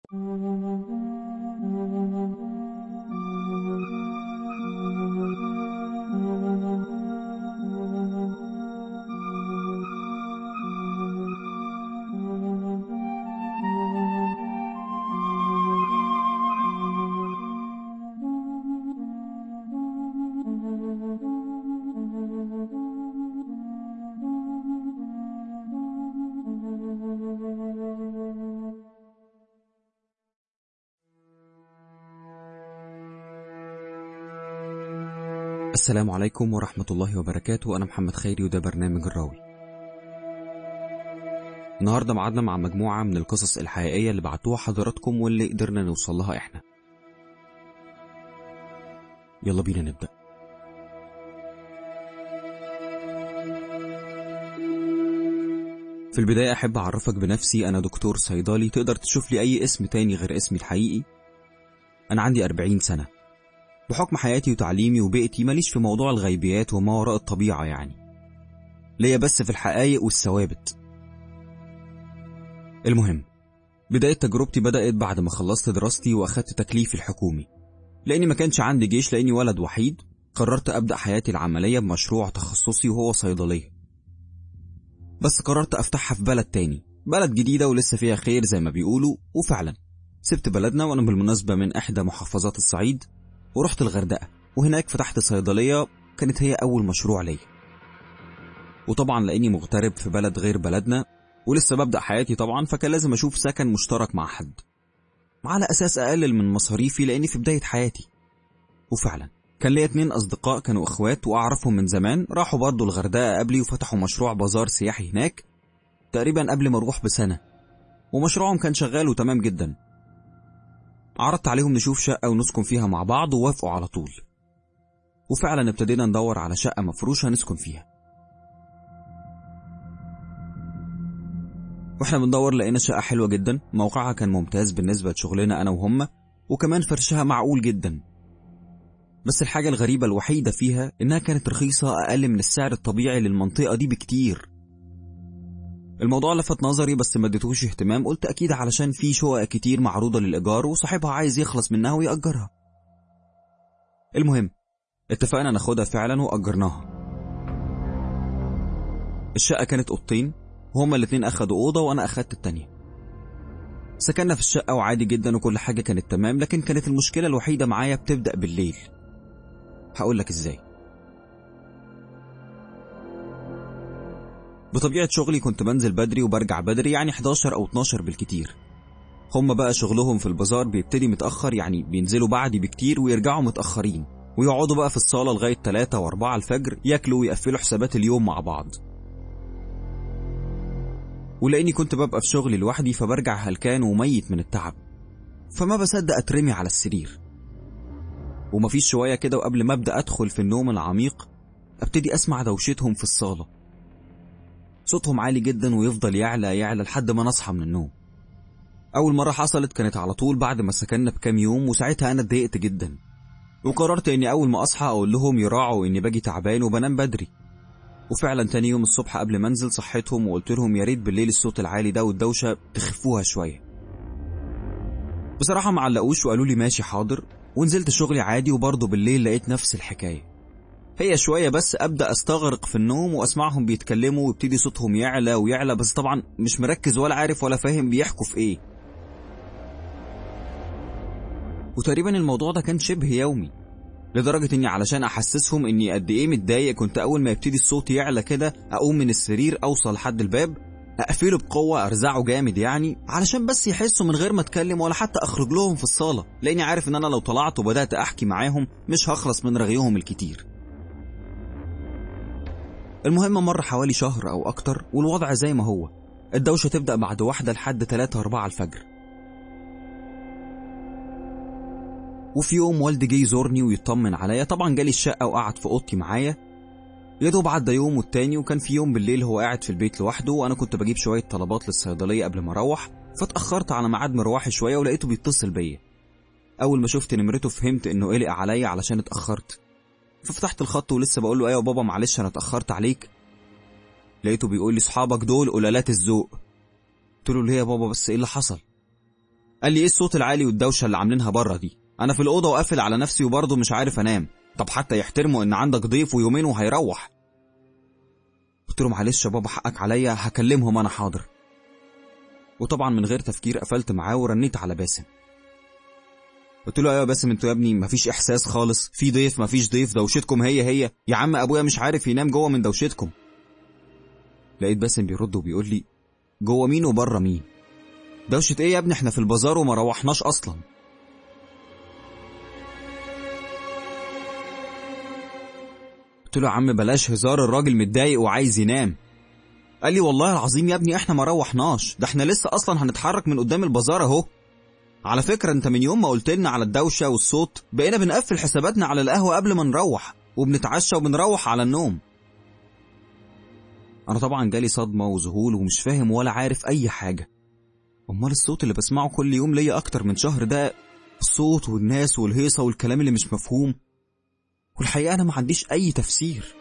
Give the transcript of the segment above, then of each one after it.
السلام عليكم ورحمة الله وبركاته أنا محمد خيري وده برنامج الراوي النهاردة معادنا مع مجموعة من القصص الحقيقية اللي بعتوها حضراتكم واللي قدرنا نوصل لها إحنا يلا بينا نبدأ في البداية أحب أعرفك بنفسي أنا دكتور صيدلي تقدر تشوف لي أي اسم تاني غير اسمي الحقيقي أنا عندي 40 سنة بحكم حياتي وتعليمي وبيئتي ماليش في موضوع الغيبيات وما وراء الطبيعة يعني ليا بس في الحقائق والثوابت المهم بداية تجربتي بدأت بعد ما خلصت دراستي وأخدت تكليفي الحكومي لأني ما كانش عندي جيش لأني ولد وحيد قررت أبدأ حياتي العملية بمشروع تخصصي وهو صيدلية بس قررت أفتحها في بلد تاني بلد جديدة ولسه فيها خير زي ما بيقولوا وفعلا سبت بلدنا وأنا بالمناسبة من إحدى محافظات الصعيد ورحت الغردقة وهناك فتحت صيدلية كانت هي أول مشروع ليا وطبعا لأني مغترب في بلد غير بلدنا ولسه ببدأ حياتي طبعا فكان لازم أشوف سكن مشترك مع حد على أساس أقلل من مصاريفي لأني في بداية حياتي وفعلا كان ليا اتنين أصدقاء كانوا إخوات وأعرفهم من زمان راحوا برضه الغردقة قبلي وفتحوا مشروع بازار سياحي هناك تقريبا قبل ما أروح بسنة ومشروعهم كان شغال وتمام جدا عرضت عليهم نشوف شقة ونسكن فيها مع بعض ووافقوا على طول وفعلا ابتدينا ندور على شقة مفروشة نسكن فيها واحنا بندور لقينا شقة حلوة جدا موقعها كان ممتاز بالنسبة لشغلنا أنا وهم وكمان فرشها معقول جدا بس الحاجة الغريبة الوحيدة فيها إنها كانت رخيصة أقل من السعر الطبيعي للمنطقة دي بكتير الموضوع لفت نظري بس ما اديتهوش اهتمام قلت اكيد علشان في شقق كتير معروضه للايجار وصاحبها عايز يخلص منها ويأجرها المهم اتفقنا ناخدها فعلا وأجرناها الشقة كانت أوضتين وهما الاتنين أخدوا أوضة وأنا أخدت التانية سكننا في الشقة وعادي جدا وكل حاجة كانت تمام لكن كانت المشكلة الوحيدة معايا بتبدأ بالليل هقولك ازاي بطبيعة شغلي كنت بنزل بدري وبرجع بدري يعني 11 أو 12 بالكتير هما بقى شغلهم في البازار بيبتدي متأخر يعني بينزلوا بعدي بكتير ويرجعوا متأخرين ويقعدوا بقى في الصالة لغاية 3 و4 الفجر ياكلوا ويقفلوا حسابات اليوم مع بعض ولاني كنت ببقى في شغلي لوحدي فبرجع هلكان وميت من التعب فما بصدق اترمي على السرير ومفيش شوية كده وقبل ما ابدأ ادخل في النوم العميق ابتدي اسمع دوشتهم في الصالة صوتهم عالي جدا ويفضل يعلى يعلى لحد ما نصحى من النوم أول مرة حصلت كانت على طول بعد ما سكننا بكام يوم وساعتها أنا اتضايقت جدا وقررت إني أول ما أصحى أقول لهم يراعوا إني باجي تعبان وبنام بدري وفعلا تاني يوم الصبح قبل ما انزل صحيتهم وقلت لهم يا ريت بالليل الصوت العالي ده والدوشة تخفوها شوية بصراحة ما علقوش وقالوا لي ماشي حاضر ونزلت شغلي عادي وبرضه بالليل لقيت نفس الحكاية هي شوية بس أبدأ أستغرق في النوم وأسمعهم بيتكلموا ويبتدي صوتهم يعلى ويعلى بس طبعا مش مركز ولا عارف ولا فاهم بيحكوا في إيه وتقريبا الموضوع ده كان شبه يومي لدرجة إني علشان أحسسهم إني قد إيه متضايق كنت أول ما يبتدي الصوت يعلى كده أقوم من السرير أوصل لحد الباب أقفله بقوة أرزعه جامد يعني علشان بس يحسوا من غير ما أتكلم ولا حتى أخرج لهم في الصالة لأني عارف إن أنا لو طلعت وبدأت أحكي معاهم مش هخلص من رغيهم الكتير المهم مر حوالي شهر أو أكتر والوضع زي ما هو الدوشة تبدأ بعد واحدة لحد تلاتة أربعة الفجر وفي يوم والدي جه يزورني ويطمن عليا طبعا جالي الشقة وقعد في أوضتي معايا يا دوب عدى يوم والتاني وكان في يوم بالليل هو قاعد في البيت لوحده وأنا كنت بجيب شوية طلبات للصيدلية قبل ما أروح فاتأخرت على ميعاد مروحي شوية ولقيته بيتصل بيا أول ما شفت نمرته فهمت إنه قلق عليا علشان اتأخرت ففتحت الخط ولسه بقول له ايوه بابا معلش انا اتاخرت عليك لقيته بيقول لي اصحابك دول قلالات الذوق قلت له ليه يا بابا بس ايه اللي حصل قال لي ايه الصوت العالي والدوشه اللي عاملينها بره دي انا في الاوضه وقافل على نفسي وبرضه مش عارف انام طب حتى يحترموا ان عندك ضيف ويومين وهيروح قلت له معلش يا بابا حقك عليا هكلمهم انا حاضر وطبعا من غير تفكير قفلت معاه ورنيت على باسم قلت له ايوه يا باسم انتوا يا ابني مفيش احساس خالص في ضيف مفيش ضيف دوشتكم هي هي يا عم ابويا مش عارف ينام جوه من دوشتكم لقيت باسم بيرد وبيقول لي جوه مين وبره مين دوشة ايه يا ابني احنا في البازار وما روحناش اصلا قلت له يا عم بلاش هزار الراجل متضايق وعايز ينام قال لي والله العظيم يا ابني احنا ما روحناش ده احنا لسه اصلا هنتحرك من قدام البازار اهو على فكرة انت من يوم ما قلت لنا على الدوشة والصوت بقينا بنقفل حساباتنا على القهوة قبل ما نروح وبنتعشى وبنروح على النوم انا طبعا جالي صدمة وذهول ومش فاهم ولا عارف اي حاجة امال الصوت اللي بسمعه كل يوم ليا اكتر من شهر ده الصوت والناس والهيصة والكلام اللي مش مفهوم والحقيقة انا ما عنديش اي تفسير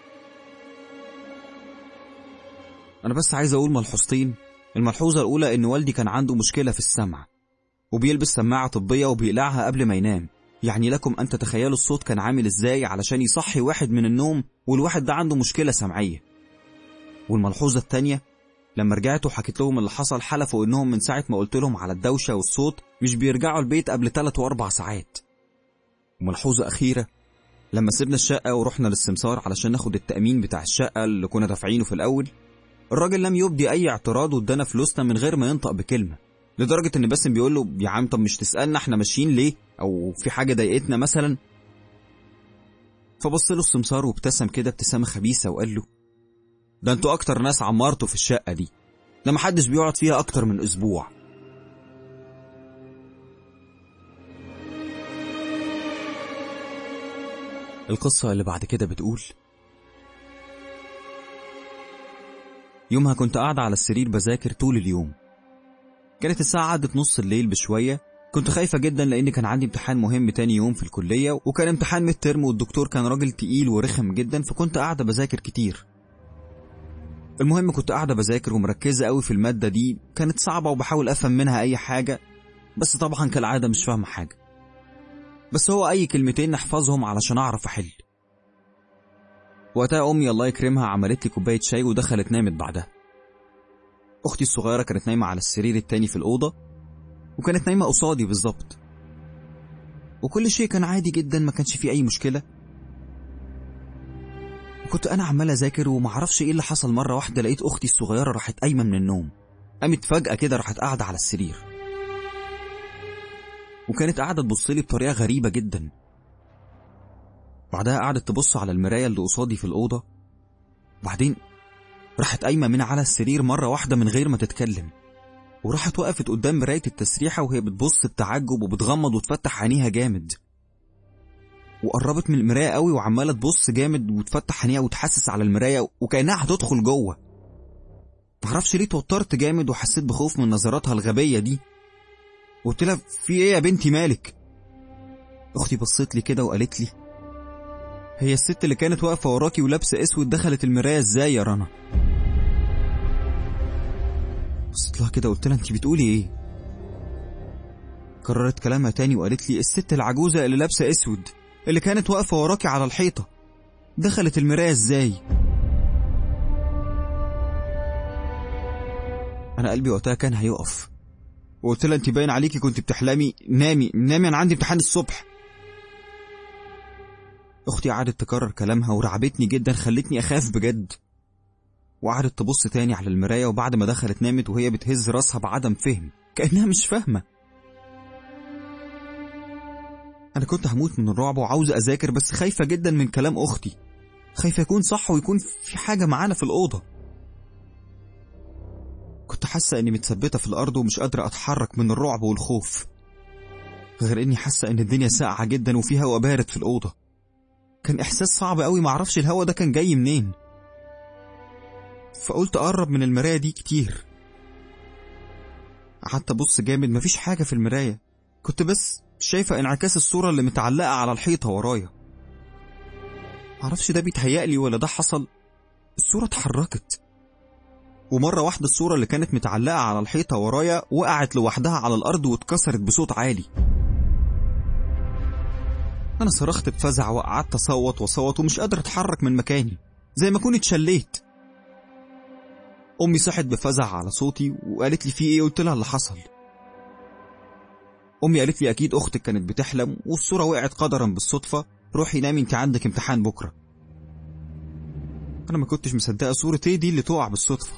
انا بس عايز اقول ملحوظتين الملحوظة الاولى ان والدي كان عنده مشكلة في السمع وبيلبس سماعة طبية وبيقلعها قبل ما ينام يعني لكم أن تتخيلوا الصوت كان عامل إزاي علشان يصحي واحد من النوم والواحد ده عنده مشكلة سمعية والملحوظة التانية لما رجعت وحكيت لهم اللي حصل حلفوا إنهم من ساعة ما قلت لهم على الدوشة والصوت مش بيرجعوا البيت قبل 3 وأربع ساعات وملحوظة أخيرة لما سيبنا الشقة ورحنا للسمسار علشان ناخد التأمين بتاع الشقة اللي كنا دافعينه في الأول الراجل لم يبدي أي اعتراض وادانا فلوسنا من غير ما ينطق بكلمة لدرجة إن باسم بيقول له يا عم طب مش تسألنا احنا ماشيين ليه أو في حاجة ضايقتنا مثلا فبص له السمسار وابتسم كده ابتسامة خبيثة وقال له ده انتوا أكتر ناس عمرتوا في الشقة دي ده محدش بيقعد فيها أكتر من أسبوع القصة اللي بعد كده بتقول يومها كنت قاعدة على السرير بذاكر طول اليوم كانت الساعة عدت نص الليل بشوية كنت خايفة جدا لأن كان عندي امتحان مهم تاني يوم في الكلية وكان امتحان ميد ترم والدكتور كان راجل تقيل ورخم جدا فكنت قاعدة بذاكر كتير المهم كنت قاعدة بذاكر ومركزة قوي في المادة دي كانت صعبة وبحاول أفهم منها أي حاجة بس طبعا كالعادة مش فاهمة حاجة بس هو أي كلمتين نحفظهم علشان أعرف أحل وقتها أمي الله يكرمها عملت لي كوباية شاي ودخلت نامت بعدها أختي الصغيرة كانت نايمة على السرير التاني في الأوضة وكانت نايمة قصادي بالظبط وكل شيء كان عادي جدا ما كانش فيه أي مشكلة وكنت أنا عمال أذاكر ومعرفش إيه اللي حصل مرة واحدة لقيت أختي الصغيرة راحت قايمة من النوم قامت فجأة كده راحت قاعدة على السرير وكانت قاعدة تبصلي بطريقة غريبة جدا بعدها قعدت تبص على المراية اللي قصادي في الأوضة وبعدين راحت قايمة من على السرير مرة واحدة من غير ما تتكلم وراحت وقفت قدام مراية التسريحة وهي بتبص بتعجب وبتغمض وتفتح عينيها جامد وقربت من المراية قوي وعمالة تبص جامد وتفتح عينيها وتحسس على المراية وكأنها هتدخل جوه معرفش ليه توترت جامد وحسيت بخوف من نظراتها الغبية دي قلت لها في ايه يا بنتي مالك اختي بصت لي كده وقالت لي هي الست اللي كانت واقفة وراكي ولابسة اسود دخلت المراية ازاي يا رنا بصيت لها كده قلت لها انت بتقولي ايه كررت كلامها تاني وقالت لي الست العجوزة اللي لابسة اسود اللي كانت واقفة وراكي على الحيطة دخلت المراية ازاي انا قلبي وقتها كان هيقف وقلت لها انت باين عليكي كنت بتحلمي نامي نامي انا عندي امتحان الصبح اختي قعدت تكرر كلامها ورعبتني جدا خلتني اخاف بجد وقعدت تبص تاني على المراية وبعد ما دخلت نامت وهي بتهز راسها بعدم فهم كأنها مش فاهمة أنا كنت هموت من الرعب وعاوزة أذاكر بس خايفة جدا من كلام أختي خايفة يكون صح ويكون في حاجة معانا في الأوضة كنت حاسة إني متثبتة في الأرض ومش قادرة أتحرك من الرعب والخوف غير إني حاسة إن الدنيا ساقعة جدا وفي هوا بارد في الأوضة كان إحساس صعب قوي معرفش الهوا ده كان جاي منين فقلت أقرب من المراية دي كتير قعدت أبص جامد مفيش حاجة في المراية كنت بس شايفة انعكاس الصورة اللي متعلقة على الحيطة ورايا معرفش ده بيتهيألي ولا ده حصل الصورة اتحركت ومرة واحدة الصورة اللي كانت متعلقة على الحيطة ورايا وقعت لوحدها على الأرض واتكسرت بصوت عالي أنا صرخت بفزع وقعدت أصوت وأصوت ومش قادر أتحرك من مكاني زي ما كنت اتشليت أمي صحت بفزع على صوتي وقالت لي في إيه قلت لها اللي حصل أمي قالت لي أكيد أختك كانت بتحلم والصورة وقعت قدرا بالصدفة روحي نامي أنت عندك امتحان بكرة أنا ما كنتش مصدقة صورة إيه دي اللي تقع بالصدفة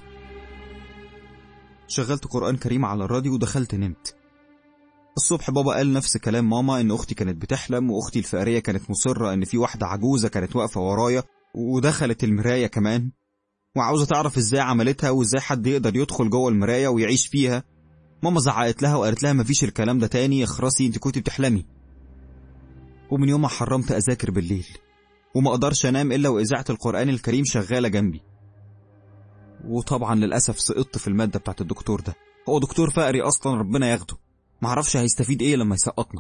شغلت قرآن كريم على الراديو ودخلت نمت الصبح بابا قال نفس كلام ماما إن أختي كانت بتحلم وأختي الفقرية كانت مصرة إن في واحدة عجوزة كانت واقفة ورايا ودخلت المراية كمان وعاوزة تعرف إزاي عملتها وإزاي حد يقدر يدخل جوه المراية ويعيش فيها ماما زعقت لها وقالت لها مفيش الكلام ده تاني اخرسي انت كنت بتحلمي ومن يومها حرمت أذاكر بالليل وما أقدرش أنام إلا وإذاعة القرآن الكريم شغالة جنبي وطبعا للأسف سقطت في المادة بتاعت الدكتور ده هو دكتور فقري أصلا ربنا ياخده معرفش هيستفيد إيه لما يسقطنا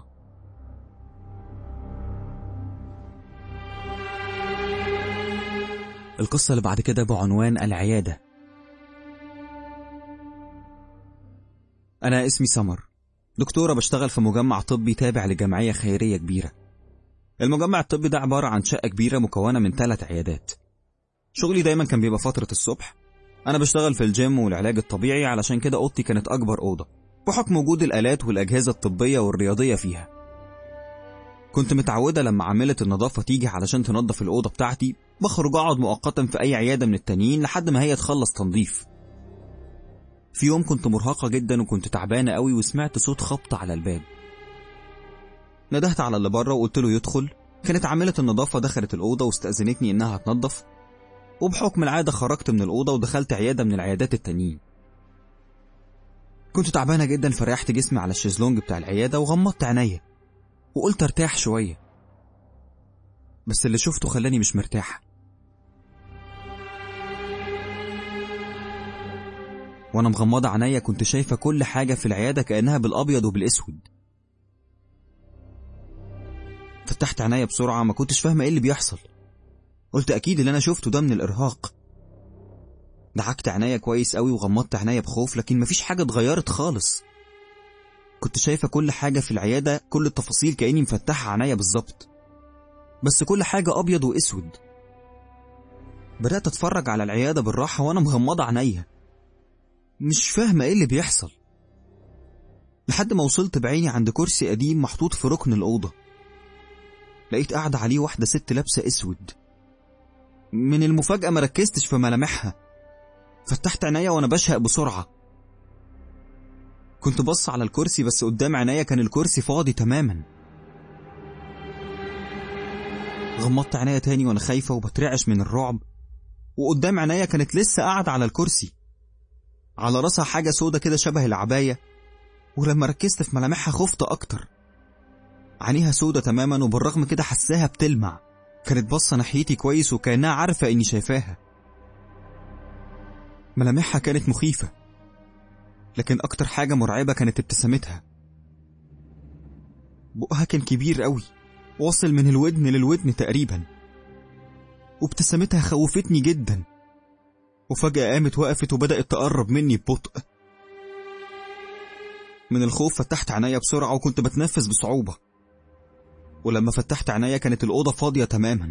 القصة اللي بعد كده بعنوان العيادة أنا اسمي سمر دكتورة بشتغل في مجمع طبي تابع لجمعية خيرية كبيرة المجمع الطبي ده عبارة عن شقة كبيرة مكونة من ثلاث عيادات شغلي دايما كان بيبقى فترة الصبح أنا بشتغل في الجيم والعلاج الطبيعي علشان كده أوضتي كانت أكبر أوضة بحكم وجود الآلات والأجهزة الطبية والرياضية فيها كنت متعودة لما عاملة النظافة تيجي علشان تنظف الأوضة بتاعتي بخرج أقعد مؤقتا في أي عيادة من التانيين لحد ما هي تخلص تنظيف في يوم كنت مرهقة جدا وكنت تعبانة قوي وسمعت صوت خبط على الباب ندهت على اللي بره وقلت له يدخل كانت عاملة النظافة دخلت الأوضة واستأذنتني إنها تنظف وبحكم العادة خرجت من الأوضة ودخلت عيادة من العيادات التانيين كنت تعبانة جدا فريحت جسمي على الشيزلونج بتاع العيادة وغمضت عينيا وقلت ارتاح شوية بس اللي شفته خلاني مش مرتاح وانا مغمضة عينيا كنت شايفة كل حاجة في العيادة كأنها بالأبيض وبالأسود فتحت عينيا بسرعة ما كنتش فاهمة ايه اللي بيحصل قلت أكيد اللي أنا شفته ده من الإرهاق دعكت عينيا كويس قوي وغمضت عينيا بخوف لكن مفيش حاجة اتغيرت خالص كنت شايفة كل حاجة في العيادة كل التفاصيل كأني مفتحة عينيا بالظبط بس كل حاجة أبيض وأسود بدأت أتفرج على العيادة بالراحة وأنا مغمضة عينيا مش فاهمة ايه اللي بيحصل لحد ما وصلت بعيني عند كرسي قديم محطوط في ركن الأوضة لقيت قاعدة عليه واحدة ست لابسة أسود من المفاجأة ما ركزتش في ملامحها فتحت عينيا وأنا بشهق بسرعة كنت بص على الكرسي بس قدام عينيا كان الكرسي فاضي تماما غمضت عينيا تاني وأنا خايفة وبترعش من الرعب وقدام عينيا كانت لسه قاعدة على الكرسي على راسها حاجة سودة كده شبه العباية ولما ركزت في ملامحها خفت أكتر عينيها سودة تماما وبالرغم كده حساها بتلمع كانت باصة ناحيتي كويس وكأنها عارفة إني شايفاها ملامحها كانت مخيفة لكن أكتر حاجة مرعبة كانت ابتسامتها بقها كان كبير قوي واصل من الودن للودن تقريبا وابتسامتها خوفتني جدا وفجأة قامت وقفت وبدأت تقرب مني ببطء من الخوف فتحت عينيا بسرعة وكنت بتنفس بصعوبة ولما فتحت عينيا كانت الأوضة فاضية تماما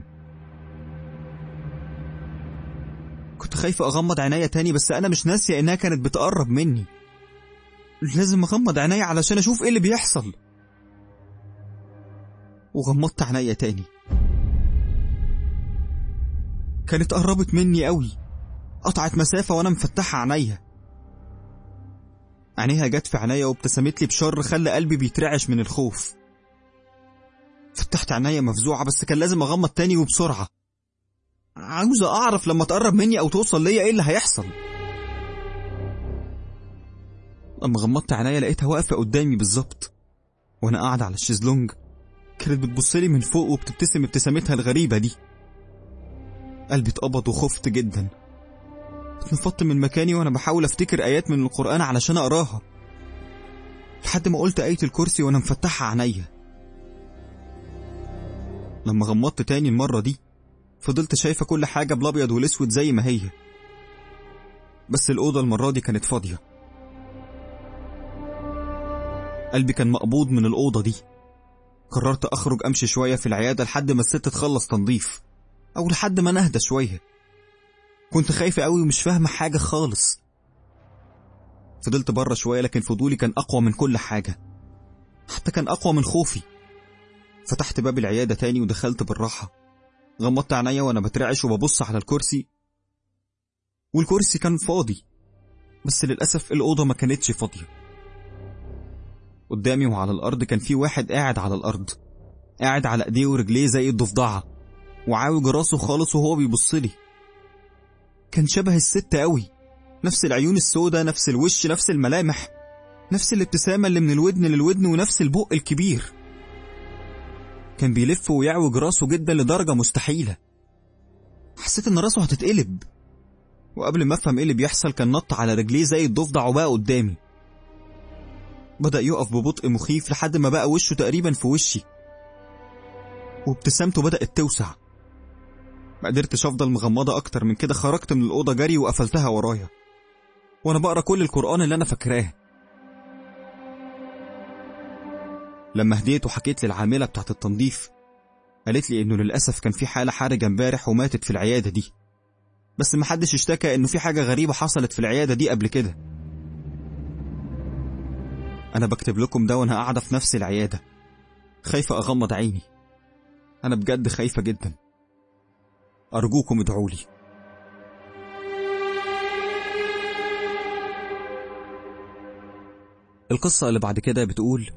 كنت خايفة أغمض عينيا تاني بس أنا مش ناسية إنها كانت بتقرب مني لازم أغمض عينيا علشان أشوف إيه اللي بيحصل وغمضت عينيا تاني كانت قربت مني قوي قطعت مسافة وأنا مفتحة عينيا عينيها جت في عينيا وابتسمت لي بشر خلى قلبي بيترعش من الخوف فتحت عينيا مفزوعة بس كان لازم أغمض تاني وبسرعة عاوزة أعرف لما تقرب مني أو توصل ليا إيه اللي هيحصل لما غمضت عينيا لقيتها واقفة قدامي بالظبط وأنا قاعدة على الشيزلونج كانت بتبصلي من فوق وبتبتسم ابتسامتها الغريبة دي قلبي اتقبض وخفت جدا اتنفضت من مكاني وانا بحاول افتكر ايات من القرآن علشان اقراها لحد ما قلت آية الكرسي وانا مفتحة عينيا لما غمضت تاني المرة دي فضلت شايفة كل حاجة بالابيض والاسود زي ما هي بس الأوضة المرة دي كانت فاضية قلبي كان مقبوض من الأوضة دي قررت أخرج أمشي شوية في العيادة لحد ما الست تخلص تنظيف أو لحد ما نهدى شوية كنت خايفة قوي ومش فاهمة حاجة خالص فضلت بره شوية لكن فضولي كان أقوى من كل حاجة حتى كان أقوى من خوفي فتحت باب العيادة تاني ودخلت بالراحة غمضت عينيا وأنا بترعش وببص على الكرسي والكرسي كان فاضي بس للأسف الأوضة ما كانتش فاضية قدامي وعلى الأرض كان في واحد قاعد على الأرض قاعد على إيديه ورجليه زي الضفدعة وعاوج راسه خالص وهو بيبصلي كان شبه الست قوي نفس العيون السوداء نفس الوش نفس الملامح نفس الابتسامة اللي من الودن للودن ونفس البق الكبير كان بيلف ويعوج راسه جدا لدرجة مستحيلة حسيت ان راسه هتتقلب وقبل ما افهم ايه اللي بيحصل كان نط على رجليه زي الضفدع وبقى قدامي بدأ يقف ببطء مخيف لحد ما بقى وشه تقريبا في وشي وابتسامته بدأت توسع ما قدرتش افضل مغمضة اكتر من كده خرجت من الأوضة جري وقفلتها ورايا وانا بقرا كل القرآن اللي انا فاكراه لما هديت وحكيت للعاملة بتاعت التنظيف قالت لي انه للأسف كان في حالة حرجة امبارح وماتت في العيادة دي بس محدش اشتكى انه في حاجة غريبة حصلت في العيادة دي قبل كده انا بكتب لكم ده وانا قاعدة في نفس العيادة خايفة اغمض عيني انا بجد خايفة جدا ارجوكم ادعوا لي القصة اللي بعد كده بتقول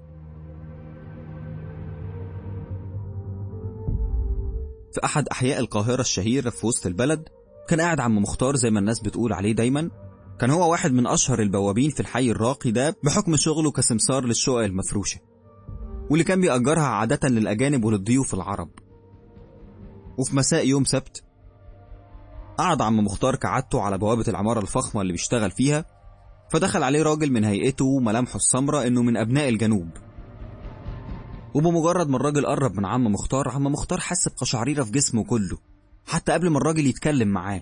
في أحد أحياء القاهرة الشهيرة في وسط البلد كان قاعد عم مختار زي ما الناس بتقول عليه دايما كان هو واحد من أشهر البوابين في الحي الراقي ده بحكم شغله كسمسار للشقق المفروشة واللي كان بيأجرها عادة للأجانب وللضيوف العرب وفي مساء يوم سبت قعد عم مختار كعادته على بوابة العمارة الفخمة اللي بيشتغل فيها فدخل عليه راجل من هيئته وملامحه السمراء إنه من أبناء الجنوب وبمجرد ما الراجل قرب من عم مختار عم مختار حس بقشعريرة في جسمه كله حتى قبل ما الراجل يتكلم معاه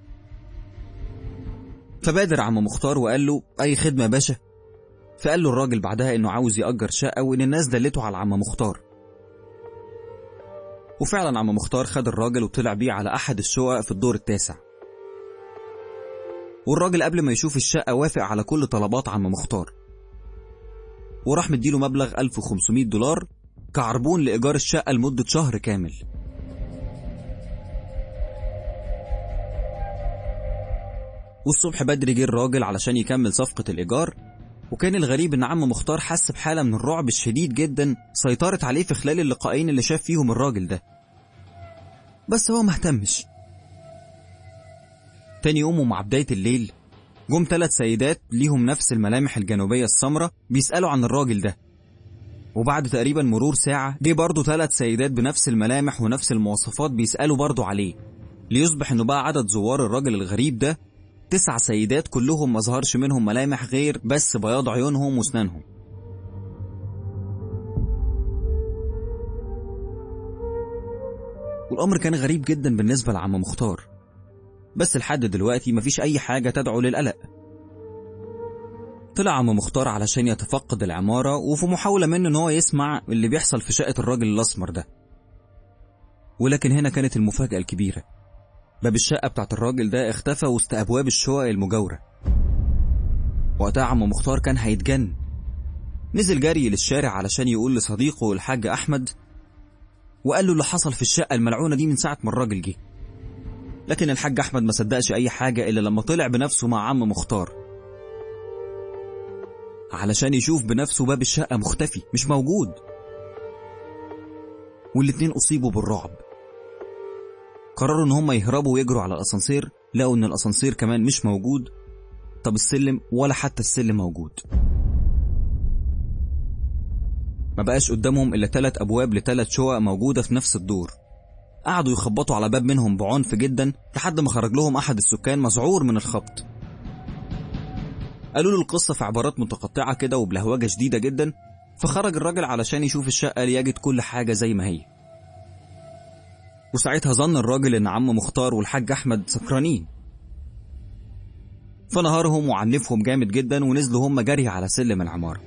فبادر عم مختار وقال له أي خدمة يا باشا فقال له الراجل بعدها إنه عاوز يأجر شقة وإن الناس دلته على عم مختار وفعلا عم مختار خد الراجل وطلع بيه على أحد الشقق في الدور التاسع والراجل قبل ما يشوف الشقة وافق على كل طلبات عم مختار وراح مديله مبلغ 1500 دولار كعربون لإيجار الشقة لمدة شهر كامل والصبح بدري جه الراجل علشان يكمل صفقة الإيجار وكان الغريب إن عم مختار حس بحالة من الرعب الشديد جدا سيطرت عليه في خلال اللقاءين اللي شاف فيهم الراجل ده بس هو مهتمش تاني يوم ومع بداية الليل جم ثلاث سيدات ليهم نفس الملامح الجنوبية السمراء بيسألوا عن الراجل ده وبعد تقريبا مرور ساعة جه برضه ثلاث سيدات بنفس الملامح ونفس المواصفات بيسألوا برضه عليه ليصبح انه بقى عدد زوار الراجل الغريب ده تسع سيدات كلهم ما ظهرش منهم ملامح غير بس بياض عيونهم واسنانهم والأمر كان غريب جدا بالنسبة لعم مختار بس لحد دلوقتي مفيش أي حاجة تدعو للقلق طلع عم مختار علشان يتفقد العمارة وفي محاولة منه إن هو يسمع اللي بيحصل في شقة الراجل الأسمر ده ولكن هنا كانت المفاجأة الكبيرة باب الشقة بتاعت الراجل ده اختفى وسط أبواب الشقق المجاورة وقتها عم مختار كان هيتجن نزل جري للشارع علشان يقول لصديقه الحاج أحمد وقال له اللي حصل في الشقة الملعونة دي من ساعة ما الراجل جه لكن الحاج أحمد ما صدقش أي حاجة إلا لما طلع بنفسه مع عم مختار علشان يشوف بنفسه باب الشقة مختفي مش موجود والاتنين أصيبوا بالرعب قرروا إن هما يهربوا ويجروا على الأسانسير لقوا إن الأسانسير كمان مش موجود طب السلم ولا حتى السلم موجود ما بقاش قدامهم إلا تلات أبواب لتلات شقق موجودة في نفس الدور قعدوا يخبطوا على باب منهم بعنف جدا لحد ما خرج لهم أحد السكان مذعور من الخبط قالوا له القصة في عبارات متقطعة كده وبلهوجة شديدة جدا فخرج الراجل علشان يشوف الشقة ليجد كل حاجة زي ما هي وساعتها ظن الراجل إن عم مختار والحاج أحمد سكرانين فنهارهم وعنفهم جامد جدا ونزلوا هم جري على سلم العمارة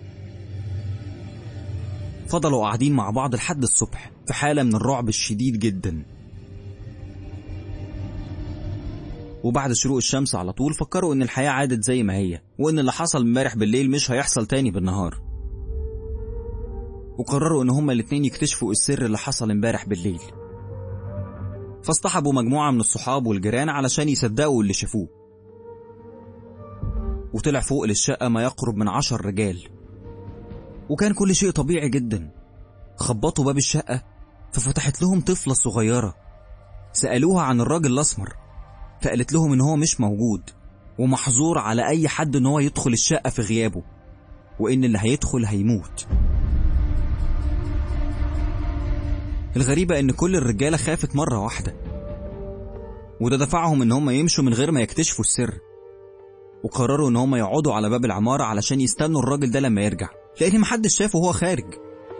فضلوا قاعدين مع بعض لحد الصبح في حالة من الرعب الشديد جدا وبعد شروق الشمس على طول فكروا ان الحياة عادت زي ما هي وان اللي حصل امبارح بالليل مش هيحصل تاني بالنهار وقرروا ان هما الاتنين يكتشفوا السر اللي حصل امبارح بالليل فاصطحبوا مجموعة من الصحاب والجيران علشان يصدقوا اللي شافوه وطلع فوق للشقة ما يقرب من عشر رجال وكان كل شيء طبيعي جدا خبطوا باب الشقة ففتحت لهم طفلة صغيرة سألوها عن الراجل الأسمر فقالت لهم إن هو مش موجود ومحظور على أي حد إن هو يدخل الشقة في غيابه وإن اللي هيدخل هيموت الغريبة إن كل الرجالة خافت مرة واحدة وده دفعهم إن هم يمشوا من غير ما يكتشفوا السر وقرروا إن هم يقعدوا على باب العمارة علشان يستنوا الراجل ده لما يرجع لأن محدش شافه وهو خارج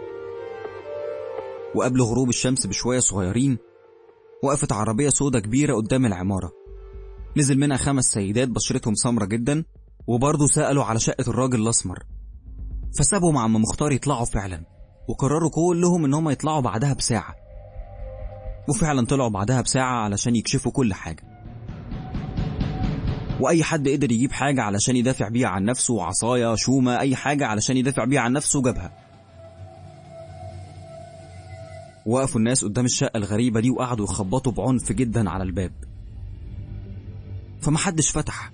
وقبل غروب الشمس بشوية صغيرين وقفت عربية سودة كبيرة قدام العمارة نزل منها خمس سيدات بشرتهم سمرة جدا وبرضه سألوا على شقة الراجل الأسمر فسابوا مع عم مختار يطلعوا فعلا وقرروا كلهم ان هم يطلعوا بعدها بساعة وفعلا طلعوا بعدها بساعة علشان يكشفوا كل حاجة وأي حد قدر يجيب حاجة علشان يدافع بيها عن نفسه عصاية شومة أي حاجة علشان يدافع بيها عن نفسه جابها وقفوا الناس قدام الشقة الغريبة دي وقعدوا يخبطوا بعنف جدا على الباب فمحدش فتح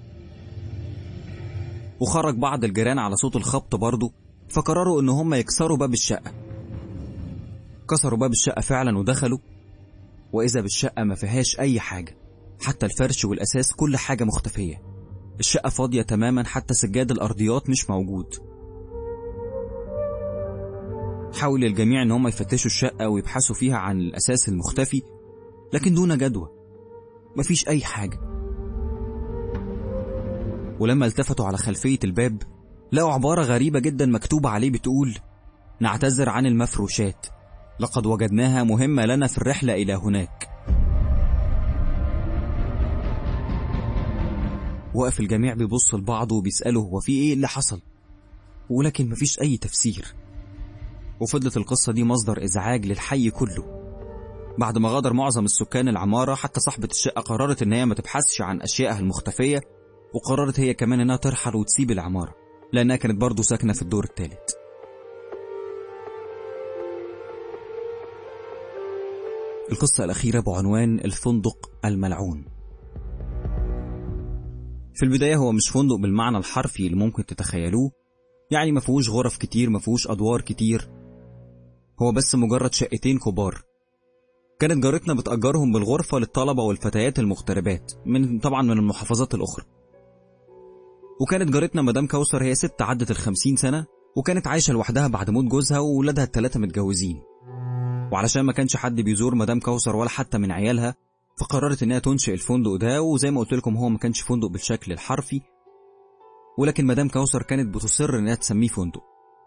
وخرج بعض الجيران على صوت الخبط برضه فقرروا ان هم يكسروا باب الشقة كسروا باب الشقة فعلا ودخلوا وإذا بالشقة ما فيهاش أي حاجة حتى الفرش والأساس كل حاجة مختفية الشقة فاضية تماما حتى سجاد الأرضيات مش موجود حاول الجميع ان هم يفتشوا الشقة ويبحثوا فيها عن الأساس المختفي لكن دون جدوى مفيش أي حاجة ولما التفتوا على خلفية الباب لقوا عبارة غريبة جدا مكتوبة عليه بتقول نعتذر عن المفروشات لقد وجدناها مهمة لنا في الرحلة إلى هناك وقف الجميع بيبص لبعضه وبيسأله هو في إيه اللي حصل ولكن مفيش أي تفسير وفضلت القصة دي مصدر إزعاج للحي كله بعد ما غادر معظم السكان العمارة حتى صاحبة الشقة قررت إن هي ما تبحثش عن أشيائها المختفية وقررت هي كمان إنها ترحل وتسيب العمارة لأنها كانت برضه ساكنة في الدور الثالث القصة الأخيرة بعنوان الفندق الملعون في البداية هو مش فندق بالمعنى الحرفي اللي ممكن تتخيلوه يعني ما فيهوش غرف كتير ما فيهوش أدوار كتير هو بس مجرد شقتين كبار كانت جارتنا بتأجرهم بالغرفة للطلبة والفتيات المغتربات من طبعا من المحافظات الأخرى وكانت جارتنا مدام كوثر هي ست عدت الخمسين سنة وكانت عايشة لوحدها بعد موت جوزها وولادها التلاتة متجوزين وعلشان ما كانش حد بيزور مدام كوثر ولا حتى من عيالها فقررت انها تنشئ الفندق ده وزي ما قلت لكم هو ما كانش فندق بالشكل الحرفي ولكن مدام كوثر كانت بتصر انها تسميه فندق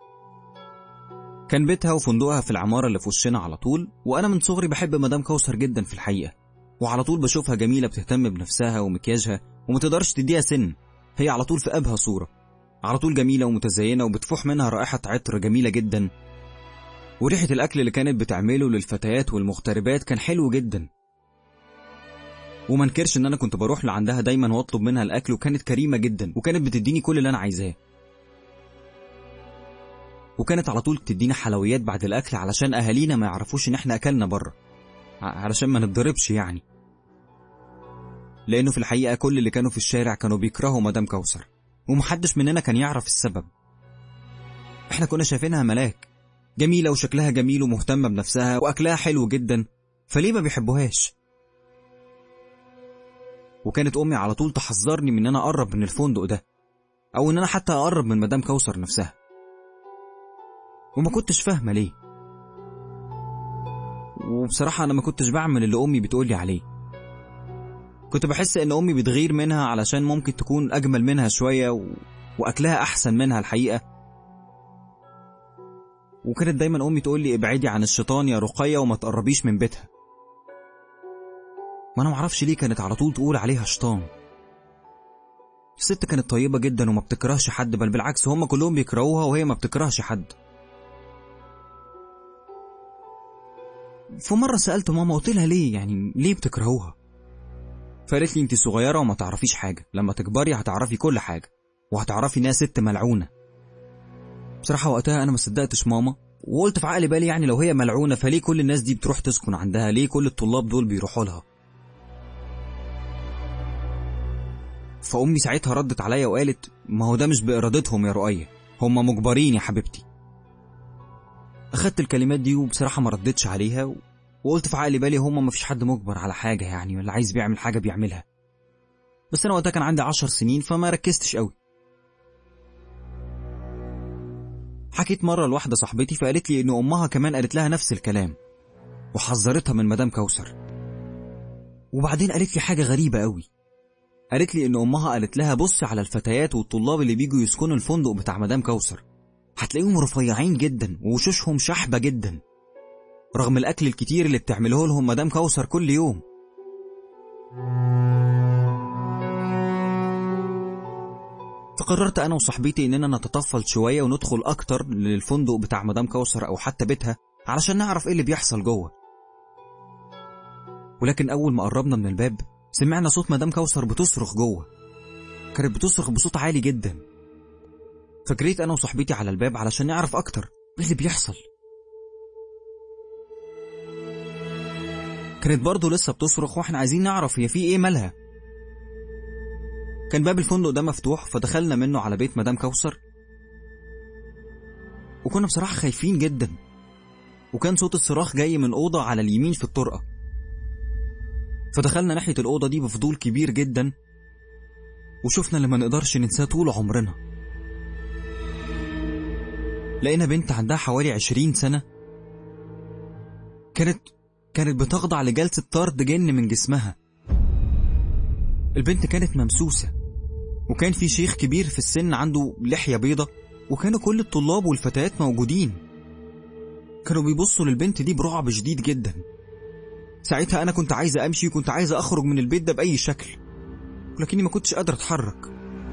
كان بيتها وفندقها في العمارة اللي في وشنا على طول وأنا من صغري بحب مدام كوثر جدا في الحقيقة وعلى طول بشوفها جميلة بتهتم بنفسها ومكياجها وما تقدرش تديها سن هي على طول في أبهى صورة على طول جميلة ومتزينة وبتفوح منها رائحة عطر جميلة جدا وريحة الأكل اللي كانت بتعمله للفتيات والمغتربات كان حلو جدا وما انكرش ان انا كنت بروح لعندها دايما واطلب منها الاكل وكانت كريمه جدا وكانت بتديني كل اللي انا عايزاه وكانت على طول تدينا حلويات بعد الاكل علشان اهالينا ما يعرفوش ان احنا اكلنا بره علشان ما نتضربش يعني لانه في الحقيقه كل اللي كانوا في الشارع كانوا بيكرهوا مدام كوثر ومحدش مننا كان يعرف السبب احنا كنا شايفينها ملاك جميله وشكلها جميل ومهتمه بنفسها واكلها حلو جدا فليه ما بيحبوهاش وكانت امي على طول تحذرني من ان انا اقرب من الفندق ده او ان انا حتى اقرب من مدام كوثر نفسها وما كنتش فاهمه ليه وبصراحه انا ما كنتش بعمل اللي امي بتقولي عليه كنت بحس ان امي بتغير منها علشان ممكن تكون اجمل منها شويه و... واكلها احسن منها الحقيقه وكانت دايما امي تقول لي ابعدي عن الشيطان يا رقيه وما تقربيش من بيتها ما انا معرفش ليه كانت على طول تقول عليها شيطان الست كانت طيبة جدا وما بتكرهش حد بل بالعكس هم كلهم بيكرهوها وهي ما بتكرهش حد في مرة سألت ماما قلت لها ليه يعني ليه بتكرهوها فقالت لي انت صغيرة وما تعرفيش حاجة لما تكبري هتعرفي كل حاجة وهتعرفي انها ست ملعونة بصراحة وقتها انا ما صدقتش ماما وقلت في عقلي بالي يعني لو هي ملعونة فليه كل الناس دي بتروح تسكن عندها ليه كل الطلاب دول بيروحوا لها فأمي ساعتها ردت عليا وقالت ما هو ده مش بإرادتهم يا رؤية هم مجبرين يا حبيبتي أخدت الكلمات دي وبصراحة ما ردتش عليها و... وقلت في عقلي بالي هم ما فيش حد مجبر على حاجة يعني اللي عايز بيعمل حاجة بيعملها بس أنا وقتها كان عندي عشر سنين فما ركزتش قوي حكيت مرة لواحدة صاحبتي فقالت لي إن أمها كمان قالت لها نفس الكلام وحذرتها من مدام كوثر وبعدين قالت لي حاجة غريبة قوي قالت لي إن أمها قالت لها بص على الفتيات والطلاب اللي بيجوا يسكنوا الفندق بتاع مدام كوثر هتلاقيهم رفيعين جدا ووشوشهم شحبة جدا رغم الأكل الكتير اللي بتعمله لهم مدام كوثر كل يوم فقررت أنا وصاحبتي إننا نتطفل شوية وندخل أكتر للفندق بتاع مدام كوثر أو حتى بيتها علشان نعرف إيه اللي بيحصل جوه ولكن أول ما قربنا من الباب سمعنا صوت مدام كوثر بتصرخ جوه كانت بتصرخ بصوت عالي جدا فجريت أنا وصاحبتي على الباب علشان نعرف أكتر إيه اللي بيحصل كانت برضه لسه بتصرخ واحنا عايزين نعرف هي في ايه مالها كان باب الفندق ده مفتوح فدخلنا منه على بيت مدام كوثر وكنا بصراحة خايفين جدا وكان صوت الصراخ جاي من أوضة على اليمين في الطرقة فدخلنا ناحية الأوضة دي بفضول كبير جدا وشفنا اللي ما نقدرش ننساه طول عمرنا لقينا بنت عندها حوالي عشرين سنة كانت كانت بتخضع لجلسة طرد جن من جسمها البنت كانت ممسوسة وكان في شيخ كبير في السن عنده لحية بيضة وكانوا كل الطلاب والفتيات موجودين كانوا بيبصوا للبنت دي برعب شديد جدا ساعتها أنا كنت عايزة أمشي وكنت عايزة أخرج من البيت ده بأي شكل ولكني ما كنتش قادرة أتحرك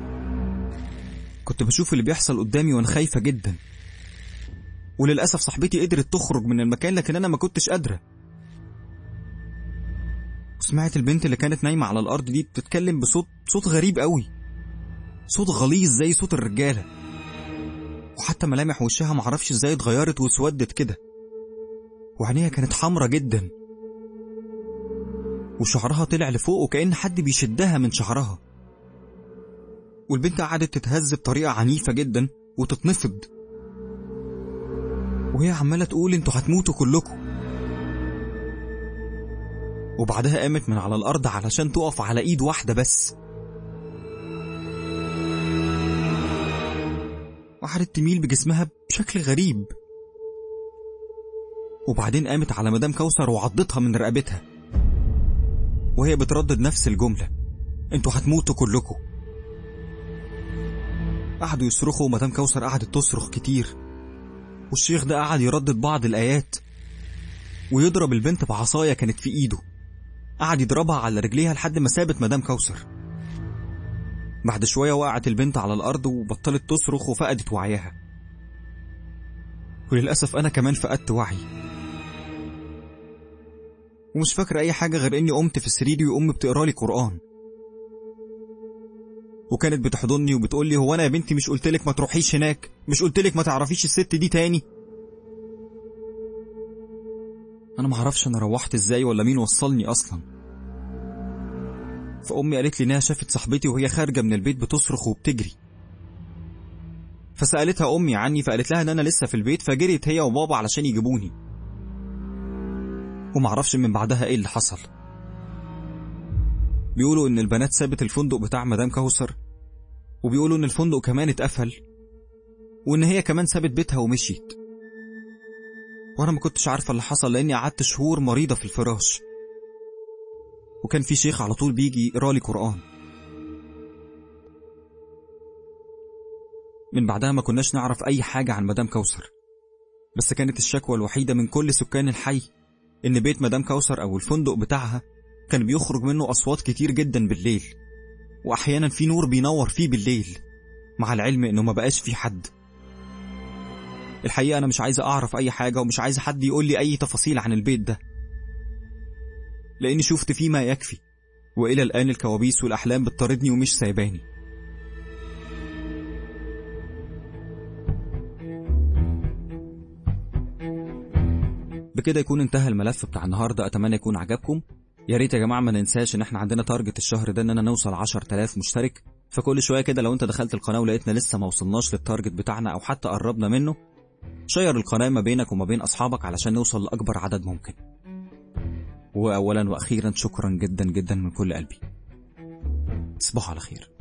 كنت بشوف اللي بيحصل قدامي وأنا خايفة جدا وللأسف صاحبتي قدرت تخرج من المكان لكن أنا ما كنتش قادرة سمعت البنت اللي كانت نايمة على الأرض دي بتتكلم بصوت صوت غريب قوي صوت غليظ زي صوت الرجالة وحتى ملامح وشها معرفش ازاي اتغيرت واسودت كده وعينيها كانت حمرة جدا وشعرها طلع لفوق وكأن حد بيشدها من شعرها والبنت قعدت تتهز بطريقة عنيفة جدا وتتنفض وهي عمالة تقول انتوا هتموتوا كلكم وبعدها قامت من على الأرض علشان تقف على إيد واحدة بس وقعدت تميل بجسمها بشكل غريب وبعدين قامت على مدام كوثر وعضتها من رقبتها وهي بتردد نفس الجملة انتوا هتموتوا كلكم قعدوا يصرخوا ومدام كوثر قعدت تصرخ كتير والشيخ ده قعد يردد بعض الآيات ويضرب البنت بعصاية كانت في إيده قعد يضربها على رجليها لحد ما سابت مدام كوثر بعد شوية وقعت البنت على الأرض وبطلت تصرخ وفقدت وعيها وللأسف أنا كمان فقدت وعي ومش فاكرة أي حاجة غير إني قمت في سريري وأمي بتقرالي قرآن وكانت بتحضني وبتقولي هو أنا يا بنتي مش قلتلك ما تروحيش هناك مش قلتلك ما تعرفيش الست دي تاني أنا معرفش أنا روحت إزاي ولا مين وصلني أصلا فأمي قالت لي إنها شافت صاحبتي وهي خارجة من البيت بتصرخ وبتجري فسألتها أمي عني فقالت لها إن أنا لسه في البيت فجريت هي وبابا علشان يجيبوني ومعرفش من بعدها إيه اللي حصل بيقولوا إن البنات سابت الفندق بتاع مدام كوثر وبيقولوا إن الفندق كمان اتقفل وإن هي كمان سابت بيتها ومشيت وأنا ما كنتش عارفة اللي حصل لأني قعدت شهور مريضة في الفراش وكان في شيخ على طول بيجي يقرالي قرآن من بعدها ما كناش نعرف أي حاجة عن مدام كوثر بس كانت الشكوى الوحيدة من كل سكان الحي إن بيت مدام كوثر أو الفندق بتاعها كان بيخرج منه أصوات كتير جدا بالليل وأحيانا في نور بينور فيه بالليل مع العلم إنه ما بقاش فيه حد الحقيقة أنا مش عايز أعرف أي حاجة ومش عايز حد يقول لي أي تفاصيل عن البيت ده لأني شفت فيه ما يكفي وإلى الآن الكوابيس والأحلام بتطاردني ومش سايباني بكده يكون انتهى الملف بتاع النهارده اتمنى يكون عجبكم يا ريت يا جماعه ما ننساش ان احنا عندنا تارجت الشهر ده اننا نوصل 10000 مشترك فكل شويه كده لو انت دخلت القناه ولقيتنا لسه ما وصلناش للتارجت بتاعنا او حتى قربنا منه شير القناه ما بينك وما بين اصحابك علشان نوصل لاكبر عدد ممكن واولا واخيرا شكرا جدا جدا من كل قلبي تصبحوا على خير